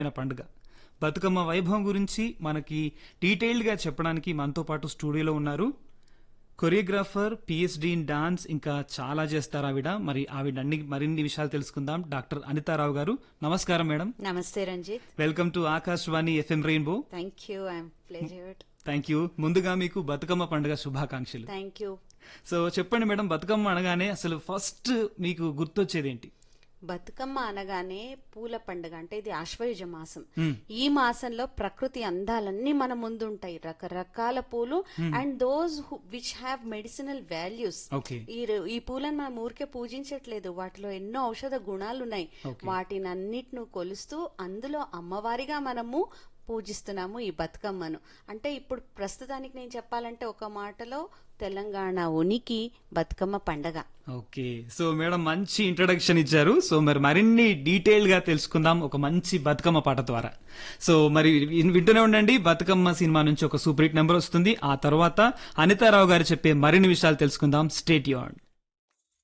అయిన పండుగ బతుకమ్మ వైభవం గురించి మనకి డీటెయిల్డ్గా చెప్పడానికి మనతో పాటు స్టూడియోలో ఉన్నారు కొరియోగ్రాఫర్ పిహెచ్డి ఇన్ డాన్స్ ఇంకా చాలా చేస్తారు ఆవిడ మరి ఆవిడ అన్ని మరిన్ని విషయాలు తెలుసుకుందాం డాక్టర్ అనితారావు గారు నమస్కారం మేడం నమస్తే Ranjith welcome to Akashvani FM rainbow thank you I'm pleasured thank you ముందుగా మీకు బతుకమ్మ పండుగ శుభాకాంక్షలు థ్యాంక్ యూ సో చెప్పండి మేడం బతుకమ్మ అనగానే అసలు ఫస్ట్ మీకు గుర్తొచ్చేది ఏంటి బతుకమ్మ అనగానే పూల పండుగ అంటే ఇది ఆశ్వయుజ మాసం Hmm. ఈ మాసంలో ప్రకృతి అందాలన్నీ మన ముందు ఉంటాయి రకరకాల పూలు and those which have medicinal values okay ఈ ర- ఈ పూలను మనం ఊరికే పూజించట్లేదు వాటిలో ఎన్నో ఔషధ గుణాలు ఉన్నాయి Okay. వాటిని అన్నిటిను కొలుస్తూ అందులో అమ్మవారిగా మనము పూజిస్తున్నాము ఈ బతుకమ్మను అంటే ఇప్పుడు ప్రస్తుతానికి నేను చెప్పాలంటే ఒక మాటలో తెలంగాణ ఉనికి బతుకమ్మ పండగ ఓకే సో మేడం మంచి ఇంట్రడక్షన్ ఇచ్చారు సో మరి మరిన్ని డీటెయిల్ గా తెలుసుకుందాం ఒక మంచి బతుకమ్మ పాట ద్వారా సో మరి విన్- వింటూనే ఉండండి బతుకమ్మ సినిమా నుంచి ఒక సూపర్ హిట్ నెంబర్ వస్తుంది ఆ తర్వాత అనితారావు గారు చెప్పే మరిన్ని విషయాలు తెలుసుకుందాం స్టేట్ యూన్